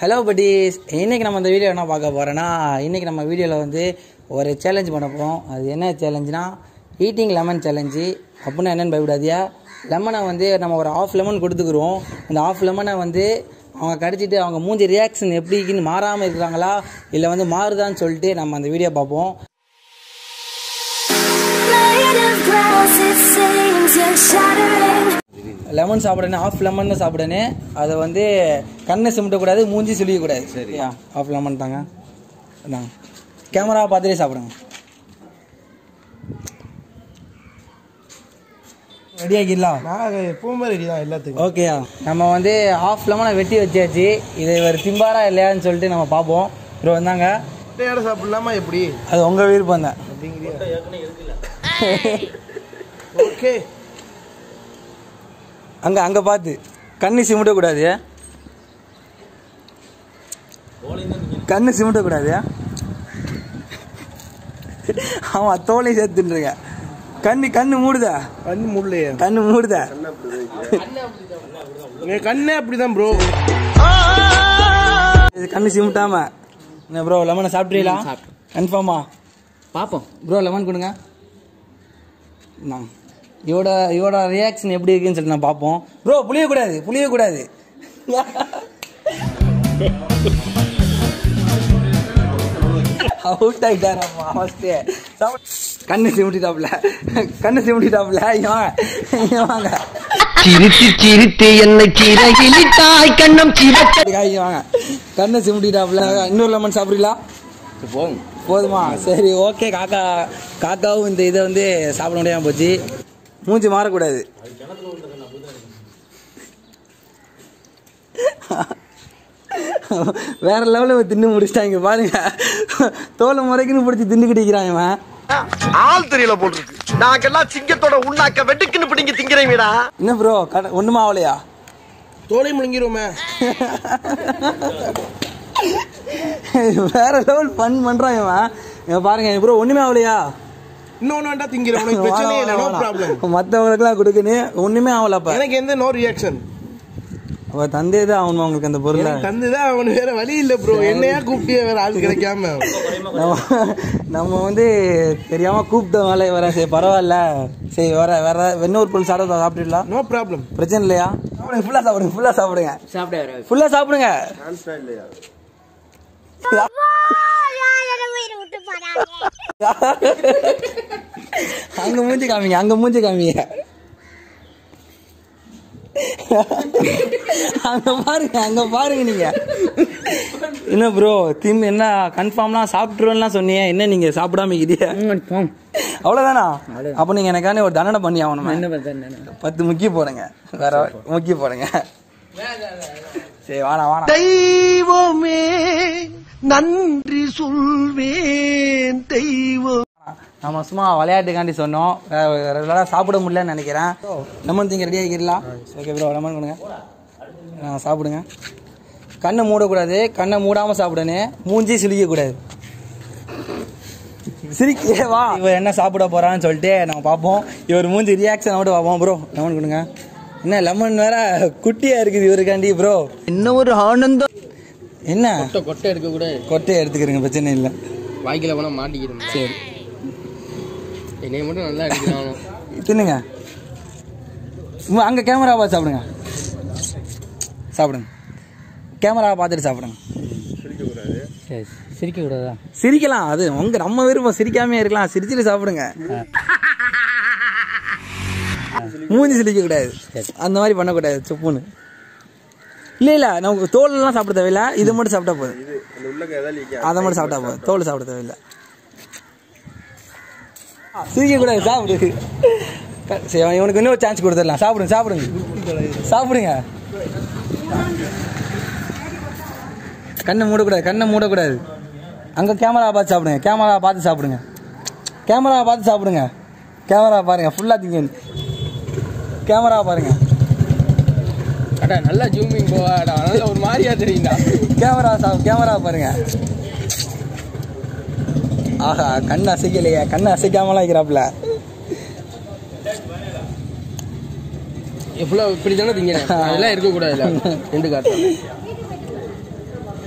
Hello buddies இன்னைக்கு நம்ம இந்த வீடியோ என்ன பார்க்க போகிறோன்னா இன்னைக்கு நம்ம வீடியோவில் வந்து ஒரு சேலஞ்ச் பண்ண போகிறோம் அது என்ன சேலஞ்சுனா ஈட்டிங் லெமன் சேலஞ்சு அப்படின்னா என்னென்னு பயப்படாதியா லெமனை வந்து நம்ம ஒரு ஆஃப் லெமன் கொடுத்துக்குறோம் அந்த ஆஃப் லெமனை வந்து அவங்க கடிச்சிட்டு அவங்க மூஞ்சி ரியாக்ஷன் எப்படி இருக்குன்னு மாறாமல் இருக்கிறாங்களா இல்லை வந்து மாறுதான்னு சொல்லிட்டு நம்ம அந்த வீடியோ பார்ப்போம் Blade of glass, it sings and shattering. Lemon சாப்பிடணும் ஆஃப் லெமன் தான் சாப்பிடணும் அதை வந்து கண்ணை சிமிட்டக்கூடாது மூஞ்சி சுழியக்கூடாது சரியா ஆஃப் லெமன் தாங்க இந்தாங்க கேமரா பார்த்துட்டே சாப்பிடுங்க ரெடி ஆகிடலாம் நான் எப்பவுமே ரெடி தான் எல்லாத்துக்கும் ஓகேயா நம்ம வந்து ஆஃப் லெமனை வெட்டி வச்சாச்சு இது ஒரு திம்பாரா இல்லையான்னு சொல்லிட்டு நம்ம பார்ப்போம் ப்ரோ வந்தாங்க முட்டையோட சாப்பிடலாமா எப்படி அது உங்கள் விருப்பம் தான் ஓகே அங்கே அங்கே பார்த்து கண்ணு சிமிட்டக்கூடாது கண்ணு சிமிட்டக்கூடாது ஆமாம் தோலையும் சேர்த்துட்டுருங்க கண்ணு கண்ணு மூடுதா கண்ணு முள்ளையே கண்ணு மூடுதா என் கண்ணே அப்படிதான் ப்ரோ இது கண்ணு சிமிட்டாம என்ன ப்ரோ லெமனை சாப்பிட்றீங்களா கன்ஃபார்மா பார்ப்போம் ப்ரோ லெமன் கொடுங்க நான் இவோட இவோட ரியாக்ஷன் எப்படி இருக்குன்னு சொல்லி நான் பார்ப்போம் ப்ரோ புளியக்கூடாது புளியக்கூடாது அவுட் ஆகிட்டாரம்மா ஃபஸ்ட்டு கண்ணு சிமிட்டிட்டாப்ல கண்ணு சிமிட்டிட்டாப்ல இவன் இவன் வாங்க சிரித்து சிரித்து என்னை சிறகிலிட்டாய் கண்ணம் சிவக்க காய்க்கு வாங்க கண்ணை சிமிட்டிட்டாப்ல இன்னொரு லெமன் சாப்பிட்றீங்களா போங்க போதுமா சரி ஓகே காக்கா காக்காவும் இந்த இதை வந்து சாப்பிட முடியாமல் போச்சு மூஞ்சி மாறக்கூடாது வேற லெவலில் தின்னு முடிச்சிட்டாங்க பாருங்க தோலை முறைக்குன்னு பிடிச்சி தின்னுக்கிட்டு இருக்கிறான் இவன் ஆள் தெரியல போல் இருக்கு நாங்கெல்லாம் சிங்கத்தோட உண்ணாக்க வெட்டுக்குன்னு பிடிங்க திங்கிறீங்கடா என்ன ப்ரோ கட ஒன்றுமா ஆகலையா தோலை முழுங்கிருவோமே வேற லெவல் ஃபன் பண்ணுறான் இவன் இவன் பாருங்க ப்ரோ ஒன்றுமே ஆகலையா இன்னொன்னு வேண்டாம் திங்கிறேன் உனக்கு பிரச்சனையே இல்லை நோ ப்ராப்ளம் மற்றவங்களுக்குலாம் கொடுக்கணும் ஒன்றுமே ஆகலப்பா எனக்கு எந்த நோ ரியாக்ஷன் அவ தந்தே தான் ஆகணுமா உங்களுக்கு அந்த பொருளை தந்துதான் அவன் வேற வழி இல்ல ப்ரோ என்னையா கூப்பிட்டே வேற ஆள் கிடைக்காம நம்ம நம்ம வந்து தெரியாம கூப்பிட்ட வேலை வர சரி பரவாயில்ல சரி வர வேற இன்னொரு பொருள் சாப்பிட சாப்பிட்டுலாம் நோ ப்ராப்ளம் பிரச்சனை இல்லையா சாப்பிடுங்க ஃபுல்லா சாப்பிடுங்க ஃபுல்லா சாப்பிடுங்க சாப்பிட வர ஃபுல்லா சாப்பிடுங்க அங்க மூஞ்சி காமிங்க அங்க மூஞ்சி காமிங்க அங்க பாருங்க அங்க பாருங்க நீங்க என்ன ப்ரோ திம் என்ன கன்ஃபார்ம்லாம் சாப்பிட்டுருவேன்லாம் சொன்னீங்க என்ன நீங்க சாப்பிடாம இருக்கிறீங்க போங்க அவ்வளவுதானா அப்ப நீங்க எனக்கான ஒரு தண்டனை பண்ணி ஆகணும் என்ன பார்த்தா பத்து முக்கி போடுங்க வேற முக்கி போடுங்க சரி வாடா வாடா தெய்வமே நன்றி சொல்வேன் தெய்வம் நம்ம சும்மா விளையாட்டுக்காண்டி சொன்னோம் ரெகுலராக சாப்பிட முடியலன்னு நினைக்கிறேன் லெமன் திங்க ரெடி ஆகிக்கலாம் ஓகே ப்ரோ லெமன் கொடுங்க ஆ, சாப்பிடுங்க கண்ணை மூடக்கூடாது கண்ணை மூடாமல் சாப்பிடணும் மூஞ்சி சுளிக்கக்கூடாது சிரிக்கே வா இவர் என்ன சாப்பிட போறான்னு சொல்லிட்டு நம்ம பார்ப்போம் இவர் மூஞ்சி ரியாக்ஷன் மட்டும் பார்ப்போம் ப்ரோ லெமன் கொடுங்க என்ன லெமன் வேற குட்டியா இருக்குது இவருக்காண்டி ப்ரோ என்ன ஒரு ஆனந்தம் என்ன கொட்டை கொட்டை எடுக்க கூட கொட்டையை எடுத்துக்கிறீங்க பிரச்சனை இல்லை வாய்க்கில போனா மாட்டிக்கிறோம் சரி என்னைய மட்டும் நல்லா அடிக்கிறானோ தின்னுங்க உம், அங்க கேமரா பார்த்து சாப்பிடுங்க சாப்பிடுங்க கேமரா பார்த்துட்டு சாப்பிடுங்க சிரிக்க கூடாதா சிரிக்கலாம் அது உங்க நம்ம விருப்பம் சிரிக்காம இருக்கலாம் சிரிச்சுட்டு சாப்பிடுங்க மூஞ்சி சிரிக்க கூடாது அந்த மாதிரி பண்ணக்கூடாது சுப்புன்னு இல்ல இல்ல நமக்கு தோல் எல்லாம் சாப்பிட தேவையில்ல இது மட்டும் சாப்பிட்டா போதும் அதை மட்டும் சாப்பிட்டா போதும் தோல் சாப்பிட தேவையில்ல சிரிக்க கூடாது சாப்பிடு சரி இவனுக்கு இன்னொரு சான்ஸ் கொடுத்துடலாம் சாப்பிடுங்க சாப்பிடுங்க சாப்பிடுங்க கண்ணை மூடக்கூடாது கண்ணை மூடக்கூடாது அங்கே கேமரா பார்த்து சாப்பிடுங்க கேமரா பார்த்து சாப்பிடுங்க கேமரா பார்த்து சாப்பிடுங்க கேமரா பாருங்க ஃபுல்லாக திங்க கேமரா பாருங்க அடா நல்லா ஜூமிங் போவாடா நல்ல ஒரு மாதிரியா தெரியும்டா கேமரா சா கேமரா பாருங்க ஆஹா கண் அசைக்கலையே கண் அசைக்காமலாம் இருக்கிறாப்புல எவ்வளோ இப்படி தானே திங்கிறேன் அதெல்லாம் இருக்கக்கூடாதுல்ல ரெண்டு காட்டும்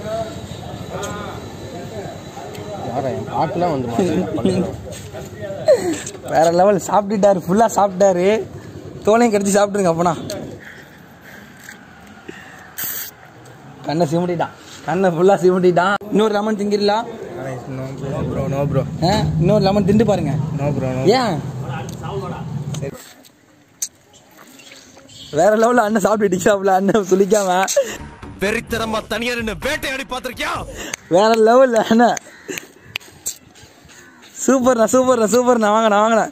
யாரா என் பாட்டுலாம் வந்து மாட்டேன் வேற லெவல் சாப்பிட்டுட்டாரு ஃபுல்லாக சாப்பிட்டாரு தோலையும் கடிச்சு சாப்பிட்டுருங்க அப்பனா கண்ணை சிமிட்டிட்டான் கண்ணை ஃபுல்லாக சிமிட்டிட்டான் இன்னொரு லெமன் திங்கிடலாம் நோ ப்ரோ நோ ப்ரோ ஆ, இன்னொரு லெமன் திண்டு பாருங்க நோ ப்ரோ நோ ஏன் வேற லெவலில் அண்ணன் சாப்பிட்டு டிக்ஷாப்ல அண்ணன் சொல்லிக்காம வெறித்தனமா தனியா நின்னு வேட்டையாடி பாத்திருக்கியா வேற லெவல் அண்ணன் சூப்பர்ண்ணா சூப்பர்ண்ணா சூப்பர்ண்ணா வாங்கண்ணா வாங்கண்ணா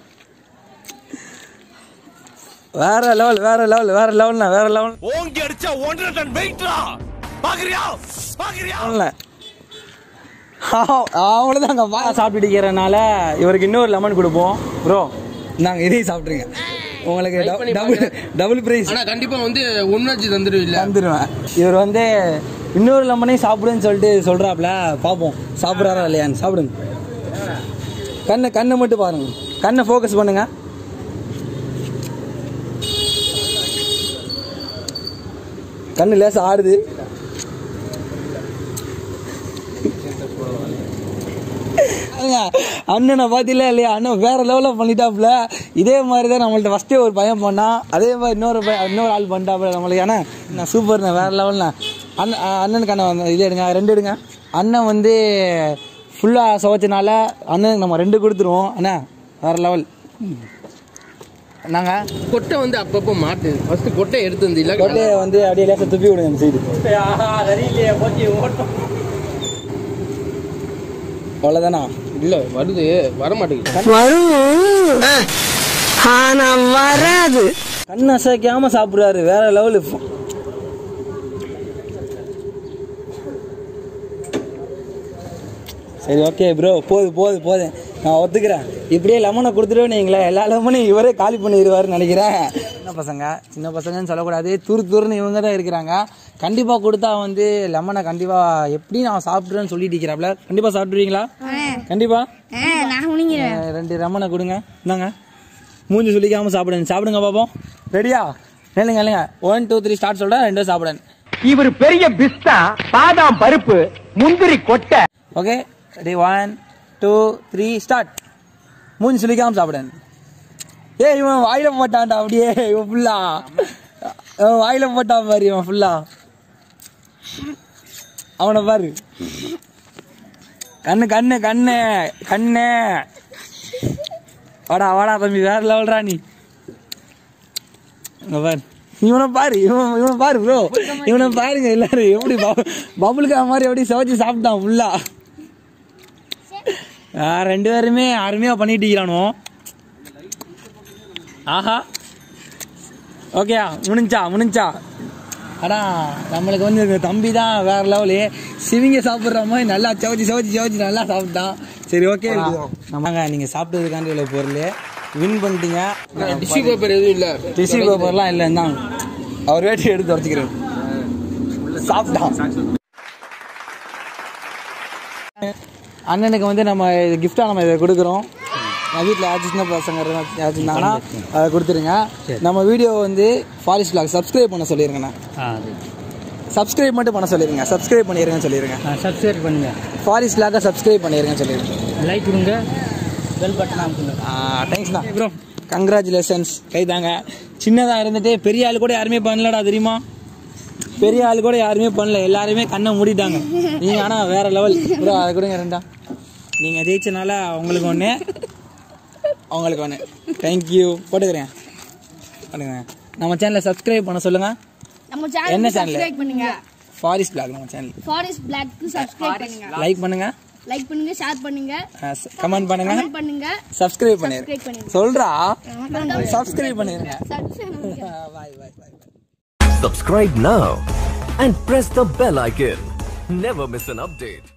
வேற லெவல் வேற லெவல் வேற லெவல்ண்ணா வேற லெவல் ஓங்கி அடிச்சா ஒன்றரை டன் வெயிட்ரா பாக்குறியா பாக்குறியா லெவல்ண்ணா அவ்வளோதாங்க வா சாப்பிட்டுக்கிறனால இவருக்கு இன்னொரு லெமன் கொடுப்போம் ப்ரோ நாங்கள் இதையும் சாப்பிட்ருங்க உங்களுக்கு Try பண்ணி டபுள் டபுள் ப்ரைஸ் ஆனா கண்டிப்பா வந்து ஒன்னாச்சு தந்துடுவில்ல தந்துடுவேன் இவர் வந்து இன்னொரு லெமனையும் சாப்பிடுன்னு சொல்லிட்டு சொல்றாப்ல பார்ப்போம் சாப்பிட்றாரா இல்லையான்னு சாப்பிடுங்க கண்ணை கண்ணை மட்டும் பாருங்க கண்ணை ஃபோக்கஸ் பண்ணுங்க கண்ணு லேசா ஆடுது பாருங்க, அண்ணனை பார்த்தீங்களா இல்லையா அண்ணன் வேற லெவலில் பண்ணிட்டாப்புல இதே மாதிரி தான் நம்மள்ட்ட ஃபஸ்ட்டே ஒரு பையன் பண்ணான் அதே மாதிரி இன்னொரு பையன் இன்னொரு ஆள் பண்ணிட்டாப்புல நம்மளுக்கு ஏன்னா நான் சூப்பர்ண்ணா வேற லெவல்ண்ணா அண்ணன் அஹ் அண்ணனுக்கு அண்ணன் வந்து இது எடுங்க ரெண்டு எடுங்க அண்ணன் வந்து ஃபுல்லாக சுவைச்சனால அண்ணனுக்கு நம்ம ரெண்டு கொடுத்துருவோம் அண்ணா வேற லெவல் நாங்கள் கொட்டை வந்து அப்பப்போ மாட்டு ஃபர்ஸ்ட் கொட்டை எடுத்து வந்து இல்ல கொட்டையை வந்து அப்படியே லேசாக துப்பி விடுங்க இந்த சைடு அவ்வளோதானா இல்ல வருது வர மாட்டேங்குது கண் அசைக்காம சாப்பிடுறாரு வேற லெவலு சரி ஓகே ப்ரோ போது போது போதும் நான் ஒத்துக்கிறேன் இப்படியே லெமனை கொடுத்துட்டு நீங்களேன் எல்லா லெமனையும் இவரே காலி பண்ணிடுவாருன்னு நினைக்கிறேன் சின்ன பசங்க சின்ன பசங்கன்னு சொல்லக்கூடாது துரு துருன்னு இவங்க தான் இருக்கிறாங்க கண்டிப்பாக கொடுத்தா வந்து லெமனை கண்டிப்பாக எப்படி நான் சாப்பிட்றேன்னு சொல்லிட்டு இருக்கிறாப்ல கண்டிப்பாக சாப்பிட்ருவீங்களா கண்டிப்பாக நான் உணிங்கிறேன் அஹ் ரெண்டு ரம்மனை கொடுங்க இந்தாங்க மூஞ்சி சொல்லிக்காம சாப்பிடுங்க சாப்பிடுங்க பாப்போம் ரெடியா இல்லைங்க இல்லைங்க ஒன் டூ த்ரீ ஸ்டார்ட் சொல்கிறேன் ரெண்டும் சாப்பிடுங்க இவர் பெரிய பிஸ்தா பாதாம் பருப்பு முந்திரி கொட்டை okay ready one two three start மூஞ்சி சொல்லிக்காம சாப்பிடுங்க ஏய் இவன் வாயில போட்டான்டா அப்படியே இவன் ஃபுல்லா அவன் வாயில போட்டான் பாரு இவன் ஃபுல்லா அவனை பாரு கண்ணு கண்ணு கண்ணு கண்ணு வாடா வாடா தம்பி வேற லெவல்ரா நீ இங்க பாரு இவனை பாரு இவன் இவனை பாரு ப்ரோ இவனை பாருங்க எல்லாரும் எப்படி பபுளுக்கா மாதிரி எப்படி சமைச்சு சாப்பிட்டான் ஃபுல்லா ரெண்டு பேருமே அருமையா பண்ணிட்டு இருக்கிறானோ ஆஹா ஓகே முடிஞ்சா முடிஞ்சா அடா நம்மளுக்கு வந்து இந்த தம்பி தான் வேற லெவலு சிவிங்க சாப்பிட்ற மாதிரி நல்லா சவச்சி சவச்சி சவச்சி நல்லா சாப்பிட்டான் சரி ஓகே நம்மங்க நீங்கள் சாப்பிட்டதுக்காண்டி உள்ள பொருள் வின் பண்ணிட்டீங்க டிஷ்யூ பேப்பர் எதுவும் இல்ல டிஷ்யூ பேப்பர்லாம் இல்லை இருந்தாங்க அவர் வேட்டி எடுத்து வச்சுக்கிறேன் சாப்பிட்டான் அண்ணனுக்கு வந்து நம்ம கிஃப்டாக நம்ம இதை கொடுக்குறோம் நான் வீட்டில் யாராச்சும் சின்ன பசங்க இருந்தா- யாராச்சும் இருந்தாங்கன்னா அதை கொடுத்துருங்க நம்ம வீடியோ வந்து ஃபாரிஸ்ட் vlog சப்ஸ்கிரைப் பண்ண சொல்லிருங்கண்ணா சப்ஸ்கிரைப் மட்டும் பண்ண சொல்லிருங்க சப்ஸ்கிரைப் பண்ணிருங்கன்னு சொல்லிருங்க சப்ஸ்கிரைப் பண்ணுங்க ஃபாரிஸ்ட் vlog சப்ஸ்கிரைப் பண்ணிருங்கன்னு சொல்லிருங்க லைக் கொடுங்க பெல் பட்டன் அமுக்குங்க தேங்க்ஸ் தான் ப்ரோ கங்க்ராச்சுலேஷன்ஸ் கைதாங்க சின்னதாக இருந்துட்டு பெரிய ஆள் கூட யாருமே பண்ணலடா தெரியுமா பெரிய ஆள் கூட யாருமே பண்ணல எல்லாருமே கண்ணை மூடிட்டாங்க நீங்கள் ஆனால் வேற லெவல் ப்ரோ அதை கொடுங்க ரெண்டா நீங்கள் ஜெயிச்சனால உங்களுக்கு ஒன்று அவங்களுக்கு ஒன்று தேங்க்யூ போட்டுக்கிறேன் பண்ணுங்க நம்ம சேனலை சப்ஸ்கிரைப் பண்ண சொல்லுங்கள் நம்ம என்ன சேனல் channel? சப்ஸ்கிரைப் பண்ணுங்க ஃபாரிஸ்ட் பிளாக் நம்ம சேனல் ஃபாரஸ்ட் பிளாக்க்கு சப்ஸ்கிரைப் பண்ணுங்க லைக் பண்ணுங்க லைக் பண்ணுங்க ஷேர் பண்ணுங்க கமெண்ட் பண்ணுங்க கமெண்ட் பண்ணுங்க சப்ஸ்கிரைப் Subscribe பண்ணிருங்க பண்ணுங்க. சொல்றா சப்ஸ்கிரைப் பண்ணிருங்க சப்ஸ்கிரைப் பண்ணுங்க பாய் பாய் பாய் Subscribe now and press the bell icon. Never miss an update.